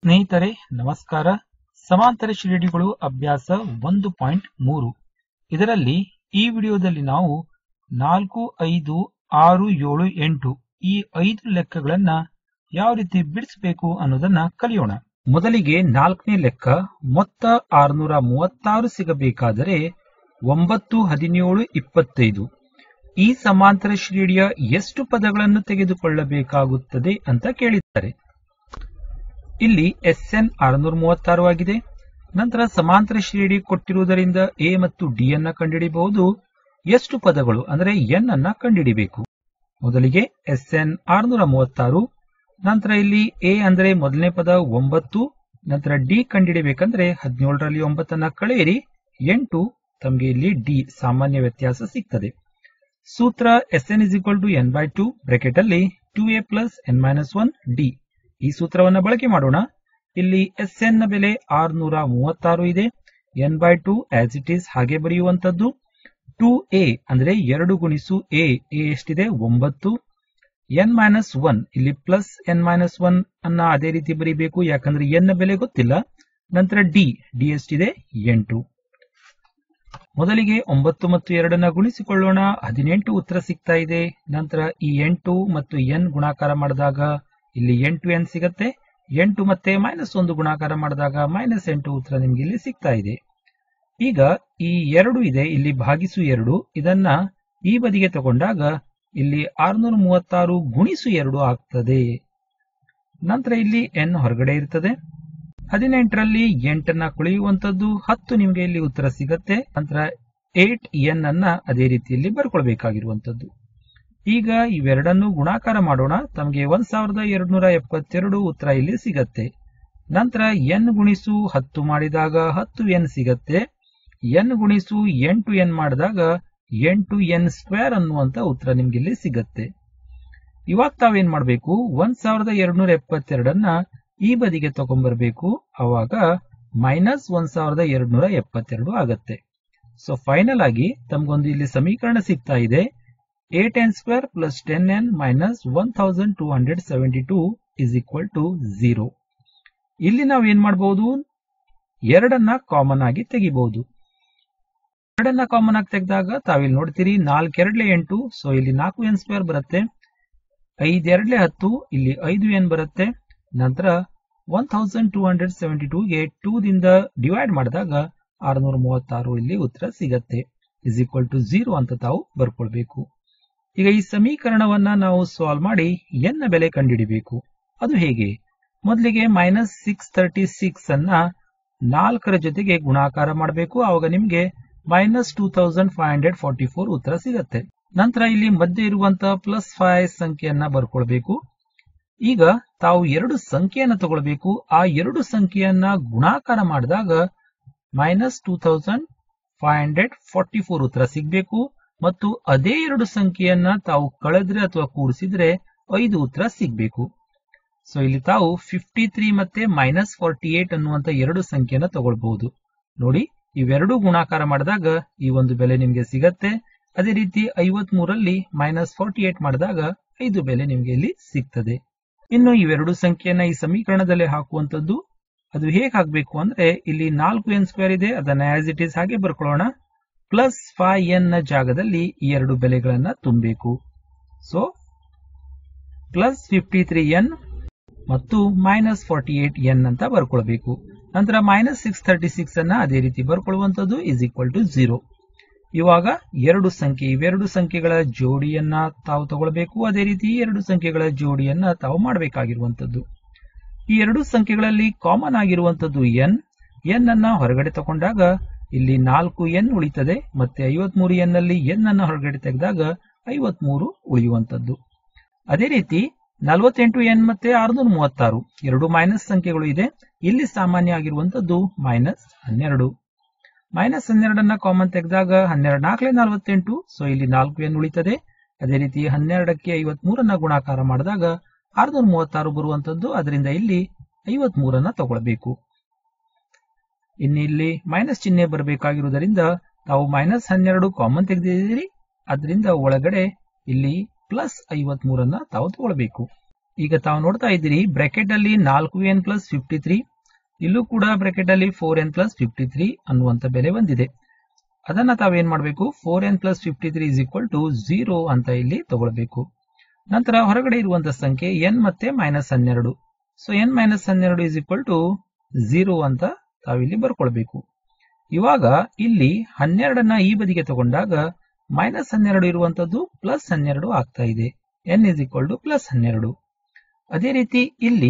ಸ್ನೇಹಿತರೆ ನಮಸ್ಕಾರ ಸಮಾಂತರ ಶ್ರೇಣಿಗಳು ಅಭ್ಯಾಸ ಒಂದು ಪಾಯಿಂಟ್ ಮೂರು ಇದರಲ್ಲಿ ಈ ವಿಡಿಯೋದಲ್ಲಿ ನಾವು ನಾಲ್ಕು ಐದು ಆರು ಏಳು ಎಂಟು ಈ ಐದು ಲೆಕ್ಕಗಳನ್ನ ಯಾವ ರೀತಿ ಬಿಡಿಸಬೇಕು ಅನ್ನೋದನ್ನ ಕಲಿಯೋಣ ಮೊದಲಿಗೆ ನಾಲ್ಕನೇ ಲೆಕ್ಕ ಮೊತ್ತ ಆರ್ನೂರ ಮೂವತ್ತಾರು ಸಿಗಬೇಕಾದರೆ ಒಂಬತ್ತು ಹದಿನೇಳು ಇಪ್ಪತ್ತೈದು ಈ ಸಮಾಂತರ ಶ್ರೇಣಿಯ ಎಷ್ಟು ಪದಗಳನ್ನು ತೆಗೆದುಕೊಳ್ಳಬೇಕಾಗುತ್ತದೆ ಅಂತ ಕೇಳಿದ್ದಾರೆ ಇಲ್ಲಿ ಎಸ್ ಎನ್ ಆರುನೂರ ಮೂವತ್ತಾರು ಆಗಿದೆ ನಂತರ ಸಮಾಂತರ ಶ್ರೇಣಿ ಕೊಟ್ಟಿರುವುದರಿಂದ ಎ ಮತ್ತು ಡಿ ಅನ್ನ ಕಂಡುಹಿಡಿಯಬಹುದು ಎಷ್ಟು ಪದಗಳು ಅಂದರೆ ಎನ್ ಅನ್ನ ಕಂಡುಹಿಡಿಬೇಕು ಮೊದಲಿಗೆ ಎಸ್ ಎನ್ ಆರುನೂರ ಮೂವತ್ತಾರು ನಂತರ ಇಲ್ಲಿ ಎ ಅಂದ್ರೆ ಮೊದಲನೇ ಪದ ಒಂಬತ್ತು ನಂತರ ಡಿ ಕಂಡುಹಿಡಿಬೇಕಂದ್ರೆ ಹದಿನೇಳರಲ್ಲಿ ಒಂಬತ್ತನ್ನ ಕಳೆಯಿರಿ ಎಂಟು ತಮಗೆ ಇಲ್ಲಿ ಡಿ ಸಾಮಾನ್ಯ ವ್ಯತ್ಯಾಸ ಸಿಗ್ತದೆ ಸೂತ್ರ S N is equal to N by two bracket ಅಲ್ಲಿ two A plus N minus one D ಈ ಸೂತ್ರವನ್ನ ಬಳಕೆ ಮಾಡೋಣ ಇಲ್ಲಿ ಎಸ್ ಎನ್ ನ ಬೆಲೆ ಆರ್ನೂರ ಮೂವತ್ತಾರು ಇದೆ N by two as it is ಹಾಗೆ ಬರೆಯುವಂತದ್ದು ಟು ಎ ಅಂದ್ರೆ ಎರಡು ಗುಣಿಸು ಎ ಎ ಎಷ್ಟಿದೆ ಒಂಬತ್ತು ಎನ್ ಮೈನಸ್ ಒನ್ ಇಲ್ಲಿ ಪ್ಲಸ್ ಎನ್ ಮೈನಸ್ ಒನ್ ಅನ್ನ ಅದೇ ರೀತಿ ಬರೀಬೇಕು ಯಾಕಂದ್ರೆ ಎನ್ ನ ಬೆಲೆ ಗೊತ್ತಿಲ್ಲ ನಂತರ ಡಿ ಡಿ ಎಷ್ಟಿದೆ ಎಂಟು ಮೊದಲಿಗೆ ಒಂಬತ್ತು ಮತ್ತು ಎರಡನ್ನ ಗುಣಿಸಿಕೊಳ್ಳೋಣ ಹದಿನೆಂಟು ಉತ್ತರ ಸಿಗ್ತಾ ಇದೆ ನಂತರ ಈ ಎಂಟು ಮತ್ತು ಎನ್ ಗುಣಾಕಾರ ಮಾಡಿದಾಗ ಇಲ್ಲಿ ಎಂಟು ಎನ್ ಸಿಗತ್ತೆ ಎಂಟು ಮತ್ತೆ ಮೈನಸ್ ಒಂದು ಗುಣಾಕಾರ ಮಾಡಿದಾಗ ಮೈನಸ್ ಎಂಟು ಉತ್ತರ ನಿಮ್ಗೆ ಇಲ್ಲಿ ಸಿಗ್ತಾ ಇದೆ ಈಗ ಈ ಎರಡು ಇದೆ ಇಲ್ಲಿ ಭಾಗಿಸು ಎರಡು ಇದನ್ನ ಈ ಬದಿಗೆ ತಗೊಂಡಾಗ ಇಲ್ಲಿ ಆರ್ನೂರ ಮೂವತ್ತಾರು ಗುಣಿಸು ಎರಡು ಆಗ್ತದೆ ನಂತರ ಇಲ್ಲಿ ಎನ್ ಹೊರಗಡೆ ಇರ್ತದೆ ಹದಿನೆಂಟರಲ್ಲಿ ಎಂಟನ್ನ ಕುಳಿಯುವಂತದ್ದು ಹತ್ತು ನಿಮ್ಗೆ ಇಲ್ಲಿ ಉತ್ತರ ಸಿಗತ್ತೆ ನಂತರ ಏಟ್ ಎನ್ ಅನ್ನ ಅದೇ ರೀತಿಯಲ್ಲಿ ಬರ್ಕೊಳ್ಬೇಕಾಗಿರುವಂತದ್ದು ಈಗ ಇವೆರಡನ್ನು ಗುಣಾಕಾರ ಮಾಡೋಣ ತಮಗೆ ಒಂದ್ ಸಾವಿರದ ಎರಡ್ನೂರ ಎಪ್ಪತ್ತೆರಡು ಉತ್ತರ ಇಲ್ಲಿ ಸಿಗತ್ತೆ ನಂತರ ಎನ್ ಗುಣಿಸು ಹತ್ತು ಮಾಡಿದಾಗ ಹತ್ತು ಎನ್ ಸಿಗತ್ತೆ ಎನ್ ಗುಣಿಸು ಎಂಟು ಎನ್ ಮಾಡಿದಾಗ ಎಂಟು ಎನ್ ಸ್ಕ್ವೇರ್ ಅನ್ನುವಂತ ಉತ್ತರ ನಿಮ್ಗೆ ಇಲ್ಲಿ ಸಿಗತ್ತೆ ಇವಾಗ ತಾವೇನ್ ಮಾಡ್ಬೇಕು ಒಂದ್ ಸಾವಿರದ ಎರಡ್ನೂರ ಎಪ್ಪತ್ತೆರಡನ್ನ ಈ ಬದಿಗೆ ತಗೊಂಡ್ಬರ್ಬೇಕು ಅವಾಗ ಮೈನಸ್ ಒಂದ್ ಸಾವಿರದ ಎರಡ್ನೂರ ಎಪ್ಪತ್ತೆರಡು ಆಗತ್ತೆ ಸೊ ಫೈನಲ್ ಆಗಿ ತಮ್ಗೊಂದು ಇಲ್ಲಿ ಸಮೀಕರಣ ಸಿಗ್ತಾ ಇದೆ eight N square plus ten N minus one thousand two hundred seventy two is equal to zero ಇಲ್ಲಿ ನಾವು ಏನ್ ಮಾಡಬಹುದು ಎರಡನ್ನ ಕಾಮನ್ ಆಗಿ ತೆಗಿಬಹುದು ಎರಡನ್ನ ಕಾಮನ್ ಆಗಿ ತೆಗೆದಾಗ ತಾವಿಲ್ಲಿ ನೋಡ್ತೀರಿ ನಾಲ್ಕೆರಡ್ಲೆ ಎಂಟು ಸೊ ಇಲ್ಲಿ ನಾಲ್ಕು ಎನ್ ಸ್ಕ್ವೇರ್ ಬರುತ್ತೆ ಐದೆರಡ್ಲೆ ಹತ್ತು ಇಲ್ಲಿ ಐದು ಎನ್ ಬರುತ್ತೆ ನಂತರ one thousand two hundred seventy ಟೂಗೆ ಟೂ ದಿಂದ ಡಿವೈಡ್ ಮಾಡಿದಾಗ ಆರುನೂರ ಮೂವತ್ತಾರು ಇಲ್ಲಿ ಉತ್ತರ ಸಿಗತ್ತೆ ಇಸ್ ಈಕ್ವಲ್ ಟು ಝೀರೋ ಅಂತ ತಾವು ಬರ್ಕೊಳ್ಬೇಕು ಈಗ ಈ ಸಮೀಕರಣವನ್ನ ನಾವು ಸಾಲ್ವ್ ಮಾಡಿ ಎನ್ ನ ಬೆಲೆ ಕಂಡುಹಿಡಿಬೇಕು ಅದು ಹೇಗೆ ಮೊದಲಿಗೆ ಮೈನಸ್ ಸಿಕ್ಸ್ ತರ್ಟಿ ಸಿಕ್ಸ್ ಅನ್ನ ನಾಲ್ಕರ ಜೊತೆಗೆ ಗುಣಾಕಾರ ಮಾಡಬೇಕು ಆವಾಗ ನಿಮ್ಗೆ minus two thousand five hundred forty four ಉತ್ತರ ಸಿಗತ್ತೆ ನಂತರ ಇಲ್ಲಿ ಮಧ್ಯೆ ಇರುವಂತಹ ಪ್ಲಸ್ ಫೈವ್ ಸಂಖ್ಯೆಯನ್ನ ಬರ್ಕೊಳ್ಬೇಕು ಈಗ ತಾವು ಎರಡು ಸಂಖ್ಯೆಯನ್ನ ತಗೊಳ್ಬೇಕು ಆ ಎರಡು ಸಂಖ್ಯೆಯನ್ನ ಗುಣಾಕಾರ ಮಾಡಿದಾಗ minus two thousand five hundred forty four ಉತ್ತರ ಸಿಗ್ಬೇಕು ಮತ್ತು ಅದೇ ಎರಡು ಸಂಖ್ಯೆಯನ್ನ ತಾವು ಕಳೆದ್ರೆ ಅಥವಾ ಕೂಡಿಸಿದ್ರೆ ಐದು ಉತ್ತರ ಸಿಗ್ಬೇಕು ಸೊ ಇಲ್ಲಿ ತಾವು ಫಿಫ್ಟಿ ತ್ರೀ ಮತ್ತೆ ಮೈನಸ್ ಫಾರ್ಟಿ ಏಟ್ ಅನ್ನುವಂತ ಎರಡು ಸಂಖ್ಯೆಯನ್ನ ತಗೊಳ್ಬಹುದು ನೋಡಿ ಇವೆರಡೂ ಗುಣಾಕಾರ ಮಾಡಿದಾಗ ಈ ಒಂದು ಬೆಲೆ ನಿಮ್ಗೆ ಸಿಗತ್ತೆ ಅದೇ ರೀತಿ ಐವತ್ ಮೂರಲ್ಲಿ ಮೈನಸ್ ಫಾರ್ಟಿ ಏಟ್ ಮಾಡಿದಾಗ ಐದು ಬೆಲೆ ನಿಮ್ಗೆ ಇಲ್ಲಿ ಸಿಗ್ತದೆ ಇನ್ನು ಇವೆರಡು ಸಂಖ್ಯೆಯನ್ನ ಈ ಸಮೀಕರಣದಲ್ಲಿ ಹಾಕುವಂತದ್ದು ಅದು ಹೇಗೆ ಹಾಕಬೇಕು ಅಂದ್ರೆ ಇಲ್ಲಿ ನಾಲ್ಕು ಎನ್ ಸ್ಕ್ವೇರ್ ಇದೆ ಅದನ್ನ ಆಸ್ ಇಟ್ ಈಸ್ ಹಾಗೆ ಬರ್ಕೊಳ್ಳೋಣ ಪ್ಲಸ್ ಫೈವ್ ಎನ್ ನ ಜಾಗದಲ್ಲಿ ಈ ಎರಡು ಬೆಲೆಗಳನ್ನ ತುಂಬಬೇಕು so plus fifty three N ಮತ್ತು ಮೈನಸ್ ಫಾರ್ಟಿ ಏಟ್ ಎನ್ ಅಂತ ಬರ್ಕೊಳ್ಬೇಕು ನಂತರ ಮೈನಸ್ ಸಿಕ್ಸ್ ತರ್ಟಿ ಸಿಕ್ಸ್ ಅನ್ನ ಅದೇ ರೀತಿ ಬರ್ಕೊಳ್ಳುವಂತದ್ದು ಇಸ್ ಈಕ್ವಲ್ ಟು ಝೀರೋ ಇವಾಗ ಎರಡು ಸಂಖ್ಯೆ ಇವೆರಡು ಸಂಖ್ಯೆಗಳ ಜೋಡಿಯನ್ನ ತಾವು ತಗೊಳ್ಬೇಕು ಅದೇ ರೀತಿ ಎರಡು ಸಂಖ್ಯೆಗಳ ಜೋಡಿಯನ್ನ ತಾವು ಮಾಡಬೇಕಾಗಿರುವಂತದ್ದು ಈ ಎರಡು ಸಂಖ್ಯೆಗಳಲ್ಲಿ ಕಾಮನ್ ಆಗಿರುವಂತದ್ದು ಎನ್ ಎನ್ ಅನ್ನ ಹೊರಗಡೆ ತಗೊಂಡಾಗ ಇಲ್ಲಿ ನಾಲ್ಕು ಎನ್ ಉಳಿತದೆ ಮತ್ತೆ ಐವತ್ಮೂರು ಎನ್ ನಲ್ಲಿ ಎನ್ ಅನ್ನ ಹೊರಗಡೆ ತೆಗೆದಾಗ ಐವತ್ಮೂರು ಉಳಿಯುವಂತದ್ದು ಅದೇ ರೀತಿ ನಲವತ್ತೆಂಟು ಎನ್ ಮತ್ತೆ ಆರ್ನೂರ ಮೂವತ್ತಾರು ಎರಡು ಮೈನಸ್ ಸಂಖ್ಯೆಗಳು ಇದೆ ಇಲ್ಲಿ ಸಾಮಾನ್ಯ ಆಗಿರುವಂತದ್ದು ಮೈನಸ್ ಹನ್ನೆರಡು ಮೈನಸ್ ಹನ್ನೆರಡನ್ನ ಕಾಮನ್ ತೆಗೆದಾಗ ಹನ್ನೆರಡು ನಾಲ್ಕಲೆ ನಲವತ್ತೆಂಟು ಸೊ ಇಲ್ಲಿ ನಾಲ್ಕು ಎನ್ ಉಳಿತದೆ ಅದೇ ರೀತಿ ಹನ್ನೆರಡಕ್ಕೆ ಐವತ್ ಮೂರನ್ನ ಗುಣಾಕಾರ ಮಾಡಿದಾಗ ಆರ್ನೂರ ಮೂವತ್ತಾರು ಬರುವಂತದ್ದು ಅದರಿಂದ ಇಲ್ಲಿ ಐವತ್ ಮೂರನ್ನ ತಗೊಳ್ಬೇಕು ಇನ್ನು ಇಲ್ಲಿ ಮೈನಸ್ ಚಿಹ್ನೆ ಬರಬೇಕಾಗಿರುವುದರಿಂದ ತಾವು ಮೈನಸ್ ಹನ್ನೆರಡು ಕಾಮನ್ ತೆಗೆದಿದ್ದೀರಿ ಅದರಿಂದ ಒಳಗಡೆ ಇಲ್ಲಿ ಪ್ಲಸ್ ಐವತ್ ಮೂರನ್ನ ತಾವು ತಗೊಳ್ಬೇಕು ಈಗ ತಾವು ನೋಡ್ತಾ ಇದ್ದೀರಿ ಬ್ರಾಕೆಟ್ ಅಲ್ಲಿ ನಾಲ್ಕು ಎನ್ ಪ್ಲಸ್ ಫಿಫ್ಟಿ ತ್ರೀ ಇಲ್ಲೂ ಕೂಡ ಬ್ರಾಕೆಟ್ ಅಲ್ಲಿ four N plus fifty three ಅನ್ನುವಂತ ಬೆಲೆ ಬಂದಿದೆ ಅದನ್ನ ತಾವೇನ್ ಮಾಡಬೇಕು four N plus fifty three is equal to zero ಅಂತ ಇಲ್ಲಿ ತಗೊಳ್ಬೇಕು ನಂತರ ಹೊರಗಡೆ ಇರುವಂತಹ ಸಂಖ್ಯೆ ಎನ್ ಮತ್ತೆ ಮೈನಸ್ ಹನ್ನೆರಡು ಸೊ ಎನ್ ಮೈನಸ್ ಹನ್ನೆರಡು ಇಸ್ ಈಕ್ವಲ್ ಟು ಜೀರೋ ಅಂತ ತಾವಿಲ್ಲಿ ಬರ್ಕೊಳ್ಬೇಕು ಇವಾಗ ಇಲ್ಲಿ ಹನ್ನೆರಡನ್ನ ಈ ಬದಿಗೆ ತಗೊಂಡಾಗ ಮೈನಸ್ ಹನ್ನೆರಡು ಇರುವಂತದ್ದು ಪ್ಲಸ್ ಹನ್ನೆರಡು ಆಗ್ತಾ ಇದೆ N is equal to plus ಹನ್ನೆರಡು ಅದೇ ರೀತಿ ಇಲ್ಲಿ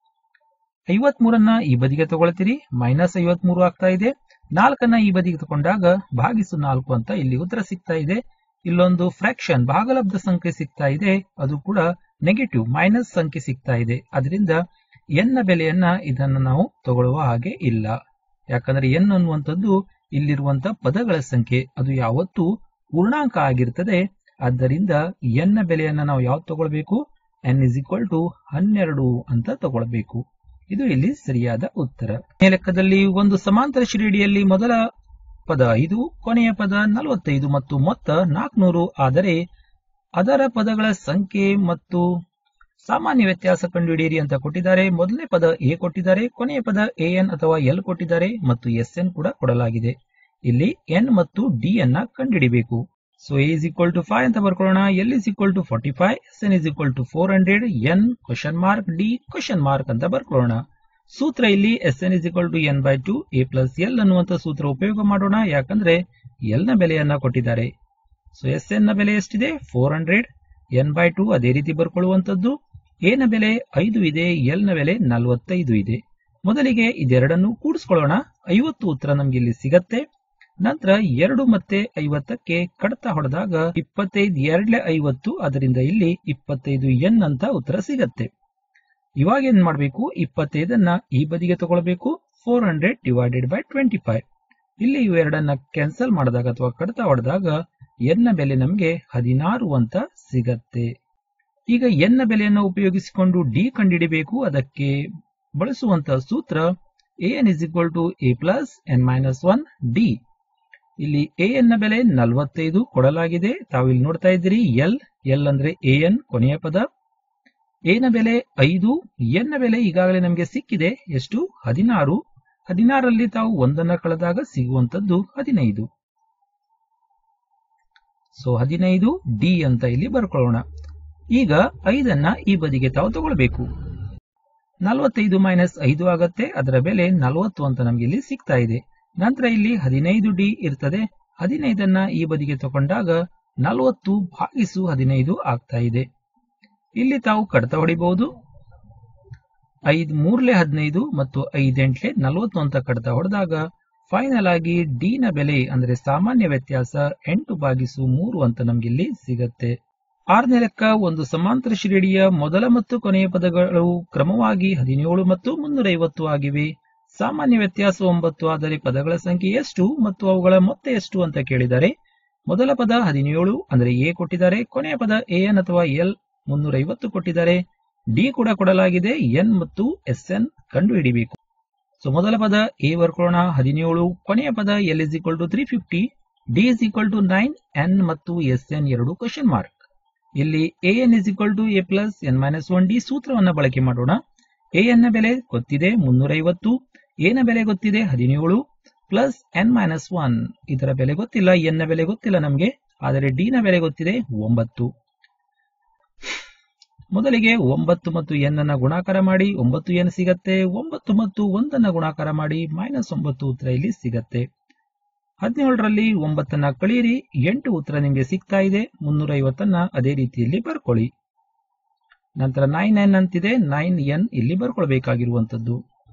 ಐವತ್ ಮೂರನ್ನ ಈ ಬದಿಗೆ ತಗೊಳ್ತೀರಿ ಮೈನಸ್ ಐವತ್ ಮೂರು ಆಗ್ತಾ ಇದೆ ನಾಲ್ಕನ್ನ ಈ ಬದಿಗೆ ತಗೊಂಡಾಗ ಭಾಗಿಸು ನಾಲ್ಕು ಅಂತ ಇಲ್ಲಿ ಉತ್ತರ ಸಿಗ್ತಾ ಇದೆ ಇಲ್ಲೊಂದು ಫ್ರಾಕ್ಷನ್ ಭಾಗಲಬ್ಧ ಸಂಖ್ಯೆ ಸಿಗ್ತಾ ಇದೆ ಅದು ಕೂಡ ನೆಗೆಟಿವ್ ಮೈನಸ್ ಸಂಖ್ಯೆ ಸಿಗ್ತಾ ಇದೆ ಅದರಿಂದ ಎನ್ ನ ಬೆಲೆಯನ್ನ ಇದನ್ನ ನಾವು ತಗೊಳ್ಳುವ ಹಾಗೆ ಇಲ್ಲ ಯಾಕಂದ್ರೆ ಎನ್ ಅನ್ನುವಂಥದ್ದು ಇಲ್ಲಿರುವಂತ ಪದಗಳ ಸಂಖ್ಯೆ ಅದು ಯಾವತ್ತೂ ಪೂರ್ಣಾಂಕ ಆಗಿರ್ತದೆ ಆದ್ದರಿಂದ ಎನ್ ನ ಬೆಲೆಯನ್ನ ನಾವು ಯಾವ್ದು ತಗೊಳ್ಬೇಕು ಎನ್ ಇಸ್ ಈಕ್ವಲ್ ಟು ಹನ್ನೆರಡು ಅಂತ ತಗೊಳ್ಬೇಕು ಇದು ಇಲ್ಲಿ ಸರಿಯಾದ ಉತ್ತರ ಈ ಲೆಕ್ಕದಲ್ಲಿ ಒಂದು ಸಮಾಂತರ ಶ್ರೇಣಿಯಲ್ಲಿ ಮೊದಲ ಪದ ಐದು ಕೊನೆಯ ಪದ ನಲವತ್ತೈದು ಮತ್ತು ಮೊತ್ತ ನಾಲ್ಕುನೂರು ಆದರೆ ಅದರ ಪದಗಳ ಸಂಖ್ಯೆ ಮತ್ತು ಸಾಮಾನ್ಯ ವ್ಯತ್ಯಾಸ ಕಂಡುಹಿಡಿಯಿರಿ ಅಂತ ಕೊಟ್ಟಿದ್ದಾರೆ ಮೊದಲನೇ ಪದ ಎ ಕೊಟ್ಟಿದ್ದಾರೆ ಕೊನೆಯ ಪದ ಎ ಎನ್ ಅಥವಾ ಎಲ್ ಕೊಟ್ಟಿದ್ದಾರೆ ಮತ್ತು ಎಸ್ ಎನ್ ಕೂಡ ಕೊಡಲಾಗಿದೆ ಇಲ್ಲಿ ಎನ್ ಮತ್ತು ಡಿ ಅನ್ನ ಕಂಡುಹಿಡಿಬೇಕು so A is equal to five ಅಂತ ಬರ್ಕೊಳ್ಳೋಣ L is equal to forty five S N is equal to four hundred N question mark D question mark ಅಂತ ಬರ್ಕೊಳ್ಳೋಣ ಸೂತ್ರ ಇಲ್ಲಿ S N is equal to N by two A plus L ಅನ್ನುವಂತ ಸೂತ್ರ ಉಪಯೋಗ ಮಾಡೋಣ ಯಾಕಂದ್ರೆ ಎಲ್ ನ ಬೆಲೆಯನ್ನ ಕೊಟ್ಟಿದ್ದಾರೆ ಸೊ ಎಸ್ ಎನ್ ನ ಬೆಲೆ ಎಷ್ಟಿದೆ four hundred N by two ಅದೇ ರೀತಿ ಬರ್ಕೊಳ್ಳುವಂತದ್ದು ಎ ನ ಬೆಲೆ ಐದು ಇದೆ ಎಲ್ ನ ಬೆಲೆ ನಲವತ್ತೈದು ಇದೆ ಮೊದಲಿಗೆ ಇದೆರಡನ್ನು ಕೂಡಿಸ್ಕೊಳ್ಳೋಣ ಐವತ್ತು ಉತ್ತರ ನಮ್ಗೆ ಇಲ್ಲಿ ಸಿಗತ್ತೆ ನಂತರ ಎರಡು ಮತ್ತೆ ಐವತ್ತಕ್ಕೆ ಕಡತ ಹೊಡೆದಾಗ ಇಪ್ಪತ್ತೈದು ಎರಡ್ಲೆ ಐವತ್ತು ಅದರಿಂದ ಇಲ್ಲಿ ಇಪ್ಪತ್ತೈದು ಎನ್ ಅಂತ ಉತ್ತರ ಸಿಗತ್ತೆ ಇವಾಗ ಏನ್ ಮಾಡಬೇಕು ಇಪ್ಪತ್ತೈದನ್ನ ಈ ಬದಿಗೆ ತಗೊಳ್ಬೇಕು four hundred divided by twenty five ಇಲ್ಲಿ ಇವೆರಡನ್ನ ಕ್ಯಾನ್ಸಲ್ ಮಾಡಿದಾಗ ಅಥವಾ ಕಡತ ಹೊಡೆದಾಗ ಎನ್ ನ ಬೆಲೆ ನಮಗೆ ಹದಿನಾರು ಅಂತ ಸಿಗತ್ತೆ ಈಗ ಎನ್ ನ ಬೆಲೆಯನ್ನು ಉಪಯೋಗಿಸಿಕೊಂಡು ಡಿ ಕಂಡುಹಿಡಿಬೇಕು ಅದಕ್ಕೆ ಬಳಸುವಂತ ಸೂತ್ರ A N is equal to A plus N minus one D ಇಲ್ಲಿ ಎ ಎನ್ ನ ಬೆಲೆ ನಲವತ್ತೈದು ಕೊಡಲಾಗಿದೆ ತಾವು ಇಲ್ಲಿ ನೋಡ್ತಾ ಇದ್ದೀರಿ ಎಲ್ ಎಲ್ ಅಂದ್ರೆ ಎ ಎನ್ ಕೊನೆಯ ಪದ ಎ ನ ಬೆಲೆ ಐದು ಎನ್ ನ ಬೆಲೆ ಈಗಾಗಲೇ ನಮಗೆ ಸಿಕ್ಕಿದೆ ಎಷ್ಟು ಹದಿನಾರು ಹದಿನಾರಲ್ಲಿ ತಾವು ಒಂದನ್ನ ಕಳೆದಾಗ ಸಿಗುವಂತದ್ದು ಹದಿನೈದು ಸೊ ಹದಿನೈದು ಡಿ ಅಂತ ಇಲ್ಲಿ ಬರ್ಕೊಳ್ಳೋಣ ಈಗ ಐದನ್ನ ಈ ಬದಿಗೆ ತಾವು ತಗೊಳ್ಬೇಕು ನಲವತ್ತೈದು ಮೈನಸ್ ಐದು ಆಗತ್ತೆ ಅದರ ಬೆಲೆ ನಲವತ್ತು ಅಂತ ನಮ್ಗೆ ಇಲ್ಲಿ ಸಿಗ್ತಾ ಇದೆ ನಂತರ ಇಲ್ಲಿ ಹದಿನೈದು ಡಿ ಇರ್ತದೆ ಹದಿನೈದನ್ನ ಈ ಬದಿಗೆ ತಗೊಂಡಾಗ ನಲವತ್ತು ಭಾಗಿಸು ಹದಿನೈದು ಆಗ್ತಾ ಇದೆ ಇಲ್ಲಿ ತಾವು ಕಡತ ಹೊಡಿಬಹುದು ಐದ್ ಮೂರ್ಲೆ ಹದಿನೈದು ಮತ್ತು ಐದೆಂಟ್ಲೆ ನಲವತ್ತು ಅಂತ ಕಡತ ಹೊಡೆದಾಗ ಫೈನಲ್ ಆಗಿ ಡಿ ನ ಬೆಲೆ ಅಂದ್ರೆ ಸಾಮಾನ್ಯ ವ್ಯತ್ಯಾಸ ಎಂಟು ಭಾಗಿಸು ಮೂರು ಅಂತ ನಮ್ಗಿಲ್ಲಿ ಸಿಗತ್ತೆ ಆರನೇ ಲೆಕ್ಕ ಒಂದು ಸಮಾಂತರ ಶ್ರೇಣಿಯ ಮೊದಲ ಮತ್ತು ಕೊನೆಯ ಪದಗಳು ಕ್ರಮವಾಗಿ ಹದಿನೇಳು ಮತ್ತು ಮುನ್ನೂರೈವತ್ತು ಆಗಿವೆ ಸಾಮಾನ್ಯ ವ್ಯತ್ಯಾಸ ಒಂಬತ್ತು ಆದರೆ ಪದಗಳ ಸಂಖ್ಯೆ ಎಷ್ಟು ಮತ್ತು ಅವುಗಳ ಮೊತ್ತ ಎಷ್ಟು ಅಂತ ಕೇಳಿದ್ದಾರೆ ಮೊದಲ ಪದ ಹದಿನೇಳು ಅಂದ್ರೆ ಎ ಕೊಟ್ಟಿದ್ದಾರೆ ಕೊನೆಯ ಪದ ಎ ಎನ್ ಅಥವಾ ಎಲ್ ಮುನ್ನೂರೈವತ್ತು ಕೊಟ್ಟಿದ್ದಾರೆ ಡಿ ಕೂಡ ಕೊಡಲಾಗಿದೆ ಎನ್ ಮತ್ತು ಎಸ್ ಎನ್ ಕಂಡು ಹಿಡಿಬೇಕು ಸೊ ಮೊದಲ ಪದ ಎ ಬರ್ಕೊಳ್ಳೋಣ ಹದಿನೇಳು ಕೊನೆಯ ಪದ L is equal to three fifty D is equal to nine N ಮತ್ತು ಎಸ್ ಎನ್ ಎರಡು ಕ್ವಶನ್ ಮಾರ್ಕ್ ಇಲ್ಲಿ A N is equal to A plus N minus one D ಸೂತ್ರವನ್ನ ಬಳಕೆ ಮಾಡೋಣ ಎ ಎನ್ ನ ಬೆಲೆ ಗೊತ್ತಿದೆ ಮುನ್ನೂರೈವತ್ತು ಎ ನ ಬೆಲೆ ಗೊತ್ತಿದೆ ಹದಿನೇಳು ಪ್ಲಸ್ ಎನ್ ಮೈನಸ್ ಒನ್ ಇದರ ಬೆಲೆ ಗೊತ್ತಿಲ್ಲ ಎನ್ ನ ಬೆಲೆ ಗೊತ್ತಿಲ್ಲ ನಮಗೆ ಆದರೆ ಡಿ ನ ಬೆಲೆ ಗೊತ್ತಿದೆ ಒಂಬತ್ತು ಮೊದಲಿಗೆ ಒಂಬತ್ತು ಮತ್ತು ಎನ್ ಅನ್ನ ಗುಣಾಕಾರ ಮಾಡಿ ಒಂಬತ್ತು ಎನ್ ಸಿಗತ್ತೆ ಒಂಬತ್ತು ಮತ್ತು ಒಂದನ್ನ ಗುಣಾಕಾರ ಮಾಡಿ ಮೈನಸ್ ಒಂಬತ್ತು ಉತ್ತರ ಇಲ್ಲಿ ಸಿಗತ್ತೆ ಹದಿನೇಳರಲ್ಲಿ ಒಂಬತ್ತನ್ನ ಕಳೀರಿ ಎಂಟು ಉತ್ತರ ನಿಮಗೆ ಸಿಗ್ತಾ ಇದೆ ಮುನ್ನೂರ ಐವತ್ತನ್ನ ಅದೇ ರೀತಿಯಲ್ಲಿ ಬರ್ಕೊಳ್ಳಿ ನಂತರ ನೈನ್ ಎನ್ ಅಂತಿದೆ ನೈನ್ ಎನ್ ಇಲ್ಲಿ ಬರ್ಕೊಳ್ಬೇಕಾಗಿರುವಂತದ್ದು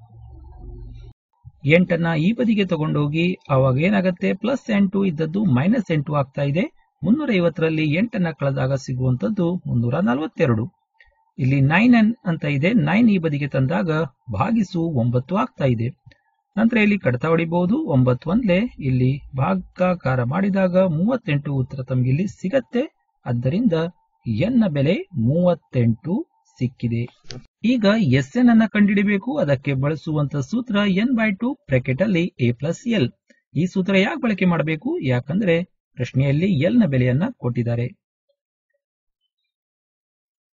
ಎಂಟನ್ನ ಈ ಬದಿಗೆ ತಗೊಂಡೋಗಿ ಅವಾಗ ಏನಾಗುತ್ತೆ ಪ್ಲಸ್ ಎಂಟು ಇದ್ದದ್ದು ಮೈನಸ್ ಎಂಟು ಆಗ್ತಾ ಇದೆ ಮುನ್ನೂರ ಐವತ್ತರಲ್ಲಿ ಎಂಟನ್ನ ಕಳೆದಾಗ ಸಿಗುವಂತದ್ದು ಮುನ್ನೂರ ನಲವತ್ತೆರಡು ಇಲ್ಲಿ ನೈನ್ ಎನ್ ಅಂತ ಇದೆ ನೈನ್ ಈ ಬದಿಗೆ ತಂದಾಗ ಭಾಗಿಸು ಒಂಬತ್ತು ಆಗ್ತಾ ಇದೆ ನಂತರ ಇಲ್ಲಿ ಕಡತ ಹೊಡಿಬಹುದು ಒಂಬತ್ತು ಒಂದ್ಲೆ ಇಲ್ಲಿ ಭಾಗಾಕಾರ ಮಾಡಿದಾಗ ಮೂವತ್ತೆಂಟು ಉತ್ತರ ತಮ್ಗೆ ಇಲ್ಲಿ ಸಿಗತ್ತೆ ಆದ್ದರಿಂದ ಎನ್ ನ ಬೆಲೆ ಮೂವತ್ತೆಂಟು ಸಿಕ್ಕಿದೆ ಈಗ ಎಸ್ ಎನ್ ಅನ್ನ ಕಂಡುಹಿಡಿಬೇಕು ಅದಕ್ಕೆ ಬಳಸುವಂತ ಸೂತ್ರ ಎನ್ ಬೈ ಟು ಬ್ರಾಕೆಟ್ ಅಲ್ಲಿ ಎ ಪ್ಲಸ್ ಎಲ್ ಈ ಸೂತ್ರ ಯಾಕೆ ಬಳಕೆ ಮಾಡಬೇಕು ಯಾಕಂದ್ರೆ ಪ್ರಶ್ನೆಯಲ್ಲಿ ಎಲ್ ನ ಬೆಲೆಯನ್ನ ಕೊಟ್ಟಿದ್ದಾರೆ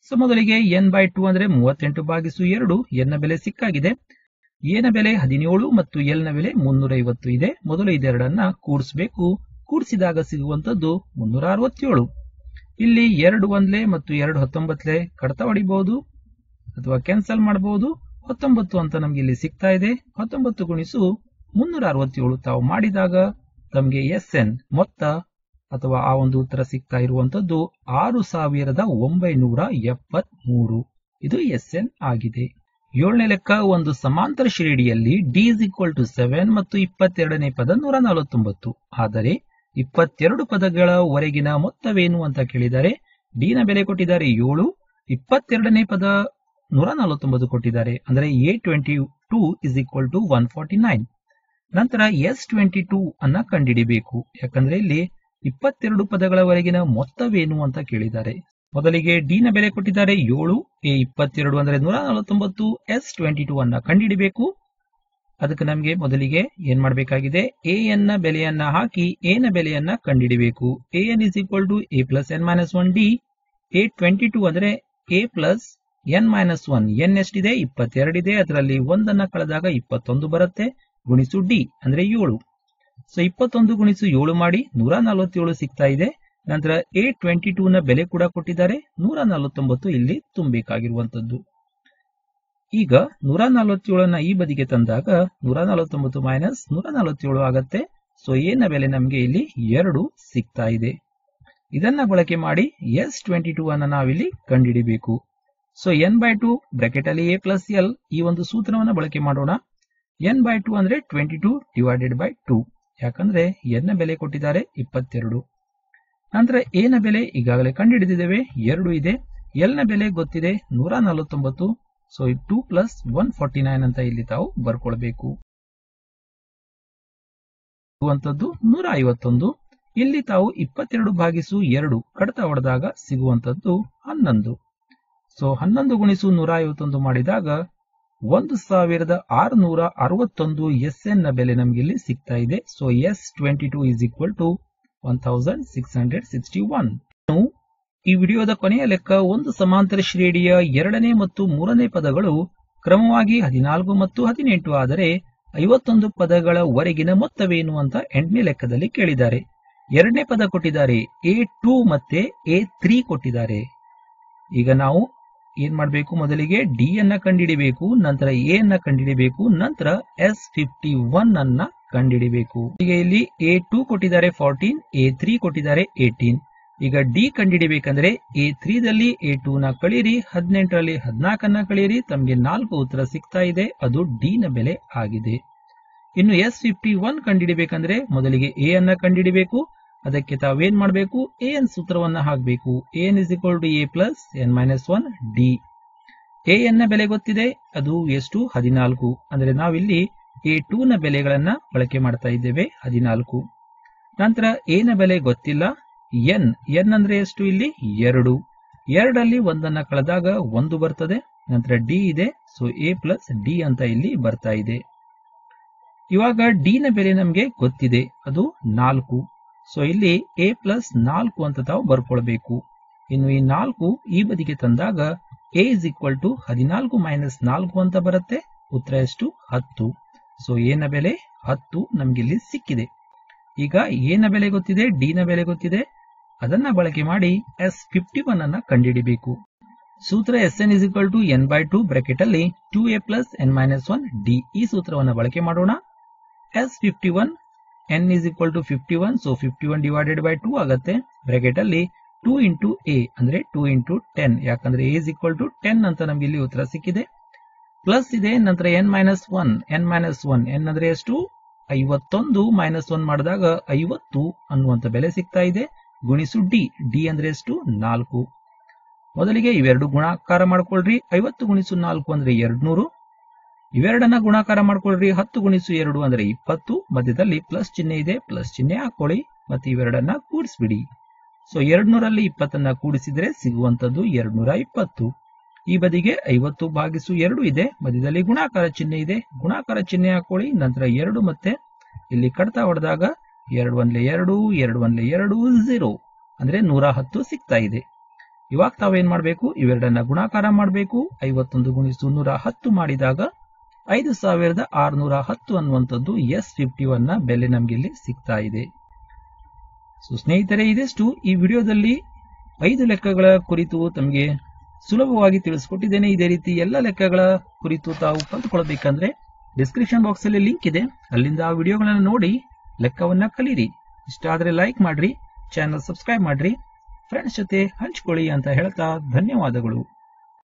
ಸೊ ಮೊದಲಿಗೆ ಎನ್ ಬೈ ಟು ಅಂದ್ರೆ ಮೂವತ್ತೆಂಟು ಭಾಗಿಸು ಎರಡು ಎನ್ ನ ಬೆಲೆ ಸಿಕ್ಕಾಗಿದೆ ಎ ನ ಬೆಲೆ ಹದಿನೇಳು ಮತ್ತು ಎಲ್ ನ ಬೆಲೆ ಮುನ್ನೂರ ಐವತ್ತು ಇದೆ ಮೊದಲು ಇದೆರಡನ್ನ ಕೂಡಿಸಬೇಕು ಕೂಡಿಸಿದಾಗ ಸಿಗುವಂತದ್ದು ಮುನ್ನೂರ ಅರವತ್ತೇಳು ಇಲ್ಲಿ ಎರಡು ಒಂದ್ಲೆ ಮತ್ತು ಎರಡು ಹತ್ತೊಂಬತ್ಲೆ ಕಡತ ಹೊಡಿಬಹುದು ಅಥವಾ ಕ್ಯಾನ್ಸಲ್ ಮಾಡಬಹುದು ಹತ್ತೊಂಬತ್ತು ಅಂತ ನಮ್ಗೆ ಇಲ್ಲಿ ಸಿಗ್ತಾ ಇದೆ ಹತ್ತೊಂಬತ್ತು ಗುಣಿಸು ಮುನ್ನೂರ ಅರವತ್ತೇಳು ತಾವು ಮಾಡಿದಾಗ ತಮಗೆ ಎಸ್ ಎನ್ ಮೊತ್ತ ಅಥವಾ ಆ ಒಂದು ಉತ್ತರ ಸಿಗ್ತಾ ಇರುವಂತದ್ದು ಆರು ಸಾವಿರದ ಒಂಬೈನೂರ ಎಪ್ಪತ್ ಮೂರು ಇದು ಎಸ್ ಎನ್ ಆಗಿದೆ ಏಳನೇ ಲೆಕ್ಕ ಒಂದು ಸಮಾಂತರ ಶ್ರೇಣಿಯಲ್ಲಿ D is equal to seven ಮತ್ತು ಇಪ್ಪತ್ತೆರಡನೇ ಪದ ನೂರ ನಲವತ್ತೊಂಬತ್ತು ಆದರೆ ಇಪ್ಪತ್ತೆರಡು ಪದಗಳ ವರೆಗಿನ ಮೊತ್ತವೇನು ಅಂತ ಕೇಳಿದರೆ ಡಿ ನ ಬೆಲೆ ಕೊಟ್ಟಿದ್ದಾರೆ ಏಳು ಇಪ್ಪತ್ತೆರಡನೇ ಪದ ನೂರ ನಲವತ್ತೊಂಬತ್ತು ಕೊಟ್ಟಿದ್ದಾರೆ ಅಂದರೆ A twenty two is equal to one forty nine ನಂತರ ಎಸ್ ಟ್ವೆಂಟಿ ಟೂ ಅನ್ನ ಕಂಡುಹಿಡಿಬೇಕು ಯಾಕಂದ್ರೆ ಇಲ್ಲಿ ಇಪ್ಪತ್ತೆರಡು ಪದಗಳವರೆಗಿನ ಮೊತ್ತವೇನು ಅಂತ ಕೇಳಿದ್ದಾರೆ ಮೊದಲಿಗೆ ಡಿ ನ ಬೆಲೆ ಕೊಟ್ಟಿದ್ದಾರೆ ಏಳು ಎ ಇಪ್ಪತ್ತೆರಡು ಅಂದ್ರೆ ನೂರ ನಲವತ್ತೊಂಬತ್ತು ಎಸ್ ಟ್ವೆಂಟಿ ಟೂ ಅನ್ನ ಕಂಡುಹಿಡಿಬೇಕು ಅದಕ್ಕೆ ನಮಗೆ ಮೊದಲಿಗೆ ಏನ್ ಮಾಡಬೇಕಾಗಿದೆ ಎ ಎನ್ ನ ಬೆಲೆಯನ್ನ ಹಾಕಿ ಎ ನ ಬೆಲೆಯನ್ನ ಕಂಡುಹಿಡಿಬೇಕು A N is equal to A plus N minus one D A twenty two ಅಂದ್ರೆ A plus N minus one N ಎಷ್ಟಿದೆ ಇಪ್ಪತ್ತೆರಡಿದೆ ಅದರಲ್ಲಿ ಒಂದನ್ನ ಕಳೆದಾಗ ಇಪ್ಪತ್ತೊಂದು ಬರುತ್ತೆ ಗುಣಿಸು ಡಿ ಅಂದ್ರೆ ಏಳು ಸೊ ಇಪ್ಪತ್ತೊಂದು ಗುಣಿಸು ಏಳು ಮಾಡಿ ನೂರ ನಲವತ್ತೇಳು ಸಿಗ್ತಾ ಇದೆ ನಂತರ ಎ ಟ್ವೆಂಟಿ ಟೂ ನ ಬೆಲೆ ಕೂಡ ಕೊಟ್ಟಿದ್ದಾರೆ ನೂರ ನಲವತ್ತೊಂಬತ್ತು ಇಲ್ಲಿ ತುಂಬಬೇಕಾಗಿರುವಂತದ್ದು ಈಗ ನೂರ ನಲವತ್ತೇಳನ್ನ ಈ ಬದಿಗೆ ತಂದಾಗ ನೂರ ನಲವತ್ತೊಂಬತ್ತು ಮೈನಸ್ ನೂರ ನಲವತ್ತೇಳು ಆಗತ್ತೆ ಸೊ ಎ ನ ಬೆಲೆ ನಮಗೆ ಇಲ್ಲಿ ಎರಡು ಸಿಗ್ತಾ ಇದೆ ಇದನ್ನ ಬಳಕೆ ಮಾಡಿ ಎಸ್ ಟ್ವೆಂಟಿ ಟೂ ಅನ್ನ ನಾವಿಲ್ಲಿ ಕಂಡುಹಿಡಿಬೇಕು so N by two bracket ಅಲ್ಲಿ ಎ ಪ್ಲಸ್ ಎಲ್ ಈ ಒಂದು ಸೂತ್ರವನ್ನ ಬಳಕೆ ಮಾಡೋಣ ಎನ್ ಬೈ ಟು ಅಂದ್ರೆ twenty two divided by two ಯಾಕಂದ್ರೆ ಎನ್ ನ ಬೆಲೆ ಕೊಟ್ಟಿದ್ದಾರೆ ಇಪ್ಪತ್ತೆರಡು ನಂತರ ಎ ನ ಬೆಲೆ ಈಗಾಗಲೇ ಕಂಡುಹಿಡಿದಿದ್ದೇವೆ ಎರಡು ಇದೆ ಎಲ್ ನ ಬೆಲೆ ಗೊತ್ತಿದೆ ನೂರ ನಲವತ್ತೊಂಬತ್ತು so two plus one forty nine ಅಂತ ಇಲ್ಲಿ ತಾವು ಬರ್ಕೊಳ್ಬೇಕು ಸಿಗುವಂತದ್ದು ನೂರ ಐವತ್ತೊಂದು ಇಲ್ಲಿ ತಾವು ಇಪ್ಪತ್ತೆರಡು ಭಾಗಿಸು ಎರಡು ಕಡತ ಹೊಡೆದಾಗ ಸಿಗುವಂತದ್ದು ಹನ್ನೊಂದು ಸೊ ಹನ್ನೊಂದು ಗುಣಿಸು ನೂರ ಐವತ್ತೊಂದು ಮಾಡಿದಾಗ ಒಂದು ಸಾವಿರದ ಆರುನೂರ ಅರವತ್ತೊಂದು ಎಸ್ ಎನ್ ನ ಬೆಲೆ ನಮ್ಗೆ ಇಲ್ಲಿ ಸಿಗ್ತಾ ಇದೆ so S twenty two is equal to one thousand six hundred sixty one ಈ ವಿಡಿಯೋದ ಕೊನೆಯ ಲೆಕ್ಕ ಒಂದು ಸಮಾಂತರ ಶ್ರೇಣಿಯ ಎರಡನೇ ಮತ್ತು ಮೂರನೇ ಪದಗಳು ಕ್ರಮವಾಗಿ ಹದಿನಾಲ್ಕು ಮತ್ತು ಹದಿನೆಂಟು ಆದರೆ ಐವತ್ತೊಂದು ಪದಗಳ ವರೆಗಿನ ಮೊತ್ತವೇನು ಅಂತ ಎಂಟನೇ ಲೆಕ್ಕದಲ್ಲಿ ಕೇಳಿದ್ದಾರೆ ಎರಡನೇ ಪದ ಕೊಟ್ಟಿದ್ದಾರೆ ಎ ಟೂ ಮತ್ತೆ ಎ ತ್ರೀ ಕೊಟ್ಟಿದ್ದಾರೆ ಈಗ ನಾವು ಏನ್ ಮಾಡಬೇಕು ಮೊದಲಿಗೆ ಡಿ ಅನ್ನ ಕಂಡುಹಿಡಿಬೇಕು ನಂತರ ಎ ಅನ್ನ ಕಂಡುಹಿಡಿಬೇಕು ನಂತರ ಎಸ್ ಫಿಫ್ಟಿ ಒನ್ ಅನ್ನ ಕಂಡುಹಿಡಿಬೇಕು ಈಗ ಇಲ್ಲಿ ಎ ಟೂ ಕೊಟ್ಟಿದ್ದಾರೆ ಫಾರ್ಟೀನ್ ಎ ತ್ರೀ ಕೊಟ್ಟಿದ್ದಾರೆ ಏಟೀನ್ ಈಗ ಡಿ ಕಂಡುಹಿಡಿಬೇಕಂದ್ರೆ ಎ ತ್ರೀ ದಲ್ಲಿ ಎ ಟೂ ನ ಕಳೀರಿ ಹದಿನೆಂಟರಲ್ಲಿ ಹದಿನಾಲ್ಕನ್ನ ಕಳೀರಿ ತಮಗೆ ನಾಲ್ಕು ಉತ್ತರ ಸಿಗ್ತಾ ಇದೆ ಅದು ಡಿ ನ ಬೆಲೆ ಆಗಿದೆ ಇನ್ನು ಎಸ್ ಫಿಫ್ಟಿ ಒನ್ ಕಂಡುಹಿಡಿಬೇಕಂದ್ರೆ ಮೊದಲಿಗೆ ಎ ಅನ್ನ ಕಂಡುಹಿಡಿಬೇಕು ಅದಕ್ಕೆ ತಾವೇನ್ ಮಾಡಬೇಕು ಎ ಎನ್ ಸೂತ್ರವನ್ನ ಹಾಕಬೇಕು A N is equal to A plus N minus one D A N ನ ಬೆಲೆ ಗೊತ್ತಿದೆ ಅದು ಎಷ್ಟು ಹದಿನಾಲ್ಕು ಅಂದ್ರೆ ನಾವಿಲ್ಲಿ ಎ ಟೂ ನ ಬೆಲೆಗಳನ್ನ ಬಳಕೆ ಮಾಡ್ತಾ ಇದ್ದೇವೆ ಹದಿನಾಲ್ಕು ನಂತರ ಎ ನ ಬೆಲೆ ಗೊತ್ತಿಲ್ಲ ಎನ್ ಎನ್ ಅಂದ್ರೆ ಎಷ್ಟು ಇಲ್ಲಿ ಎರಡು ಎರಡಲ್ಲಿ ಒಂದನ್ನ ಕಳೆದಾಗ ಒಂದು ಬರ್ತದೆ ನಂತರ ಡಿ ಇದೆ ಸೊ ಎ ಪ್ಲಸ್ ಡಿ ಅಂತ ಇಲ್ಲಿ ಬರ್ತಾ ಇದೆ ಇವಾಗ ಡಿ ನ ಬೆಲೆ ನಮಗೆ ಗೊತ್ತಿದೆ ಅದು ನಾಲ್ಕು ಸೊ ಇಲ್ಲಿ ಎ ಪ್ಲಸ್ ನಾಲ್ಕು ಅಂತ ತಾವು ಬರ್ಕೊಳ್ಬೇಕು ಇನ್ನು ಈ ನಾಲ್ಕು ಈ ಬದಿಗೆ ತಂದಾಗ ಎ ಇಸ್ ಈಕ್ವಲ್ ಟು ಹದಿನಾಲ್ಕು ಮೈನಸ್ ನಾಲ್ಕು ಅಂತ ಬರುತ್ತೆ ಉತ್ತರ ಎಷ್ಟು ಹತ್ತು ಸೊ ಎ ನ ಬೆಲೆ ಹತ್ತು ನಮ್ಗೆ ಇಲ್ಲಿ ಸಿಕ್ಕಿದೆ ಈಗ ಎ ನ ಬೆಲೆ ಗೊತ್ತಿದೆ ಡಿ ನ ಬೆಲೆ ಗೊತ್ತಿದೆ ಅದನ್ನ ಬಳಕೆ ಮಾಡಿ ಎಸ್ ಫಿಫ್ಟಿ ಒನ್ ಅನ್ನ ಕಂಡುಹಿಡಿಬೇಕು ಸೂತ್ರ S N is equal to N by two bracket ಅಲ್ಲಿ two A plus N minus one D ಈ ಸೂತ್ರವನ್ನು ಬಳಕೆ ಮಾಡೋಣ S fifty one N is equal to fifty one so fifty one divided by two ಆಗುತ್ತೆ bracket ಅಲ್ಲಿ two into A ಅಂದ್ರೆ two into ten ಯಾಕಂದ್ರೆ A is equal to ten ಅಂತ ನಮ್ಗೆ ಇಲ್ಲಿ ಉತ್ತರ ಸಿಕ್ಕಿದೆ ಪ್ಲಸ್ ಇದೆ ನಂತರ N minus one N minus one N ಅಂದ್ರೆ ಎಷ್ಟು ಐವತ್ತೊಂದು ಮೈನಸ್ ಒನ್ ಮಾಡಿದಾಗ ಐವತ್ತು ಅನ್ನುವಂತ ಬೆಲೆ ಸಿಗ್ತಾ ಇದೆ ಗುಣಿಸು ಡಿ ಡಿ ಅಂದ್ರೆ ಎಷ್ಟು ನಾಲ್ಕು ಮೊದಲಿಗೆ ಇವೆರಡು ಗುಣಾಕಾರ ಮಾಡ್ಕೊಳ್ರಿ ಐವತ್ತು ಗುಣಿಸು ನಾಲ್ಕು ಅಂದ್ರೆ ಎರಡ್ನೂರು ಇವೆರಡನ್ನ ಗುಣಾಕಾರ ಮಾಡ್ಕೊಳ್ರಿ ಹತ್ತು ಗುಣಿಸು ಎರಡು ಅಂದ್ರೆ ಇಪ್ಪತ್ತು ಮಧ್ಯದಲ್ಲಿ ಪ್ಲಸ್ ಚಿಹ್ನೆ ಇದೆ ಪ್ಲಸ್ ಚಿಹ್ನೆ ಹಾಕೊಳ್ಳಿ ಮತ್ತೆ ಇವೆರಡನ್ನ ಕೂಡಿಸ್ಬಿಡಿ ಸೊ ಎರಡ್ನೂರಲ್ಲಿ ಇಪ್ಪತ್ತನ್ನ ಕೂಡಿಸಿದ್ರೆ ಸಿಗುವಂತದ್ದು ಎರಡ್ನೂರ ಇಪ್ಪತ್ತು ಈ ಬದಿಗೆ ಐವತ್ತು ಭಾಗಿಸು ಎರಡು ಇದೆ ಮಧ್ಯದಲ್ಲಿ ಗುಣಾಕಾರ ಚಿಹ್ನೆ ಇದೆ ಗುಣಾಕಾರ ಚಿಹ್ನೆ ಹಾಕೊಳ್ಳಿ ನಂತರ ಎರಡು ಮತ್ತೆ ಇಲ್ಲಿ ಕಡ್ತಾ ಹೊಡೆದಾಗ ಎರಡು ಒಂದ್ಲೆ ಎರಡು ಎರಡು ಒಂದ್ಲೆ ಎರಡು ಝೀರೋ ಅಂದ್ರೆ ನೂರ ಹತ್ತು ಸಿಗ್ತಾ ಇದೆ ಇವಾಗ ತಾವೇನ್ ಮಾಡಬೇಕು ಇವೆರಡನ್ನ ಗುಣಾಕಾರ ಮಾಡಬೇಕು ಐವತ್ತೊಂದು ಗುಣಿಸು ನೂರ ಹತ್ತು ಮಾಡಿದಾಗ ಐದು ಸಾವಿರದ ಆರುನೂರ ಹತ್ತು ಅನ್ನುವಂಥದ್ದು ಎಸ್ ಫಿಫ್ಟಿ ಒನ್ ನ ಬೆಲೆ ನಮ್ಗೆ ಇಲ್ಲಿ ಸಿಗ್ತಾ ಇದೆ ಸೊ ಸ್ನೇಹಿತರೆ ಇದೆಷ್ಟು ಈ ವಿಡಿಯೋದಲ್ಲಿ ಐದು ಲೆಕ್ಕಗಳ ಕುರಿತು ತಮಗೆ ಸುಲಭವಾಗಿ ತಿಳಿಸ್ಕೊಟ್ಟಿದ್ದೇನೆ ಇದೇ ರೀತಿ ಎಲ್ಲ ಲೆಕ್ಕಗಳ ಕುರಿತು ತಾವು ಕಲ್ತ್ಕೊಳ್ಬೇಕಂದ್ರೆ ಡಿಸ್ಕ್ರಿಪ್ಷನ್ ಬಾಕ್ಸ್ ಅಲ್ಲಿ ಲಿಂಕ್ ಇದೆ ಅಲ್ಲಿಂದ ಆ ವಿಡಿಯೋಗಳನ್ನು ನೋಡಿ ಲೆಕ್ಕವನ್ನ ಕಲೀರಿ ಇಷ್ಟ ಆದ್ರೆ ಲೈಕ್ ಮಾಡ್ರಿ ಚಾನಲ್ ಸಬ್ಸ್ಕ್ರೈಬ್ ಮಾಡ್ರಿ ಫ್ರೆಂಡ್ಸ್ ಜೊತೆ ಹಂಚ್ಕೊಳ್ಳಿ ಅಂತ ಹೇಳ್ತಾ ಧನ್ಯವಾದಗಳು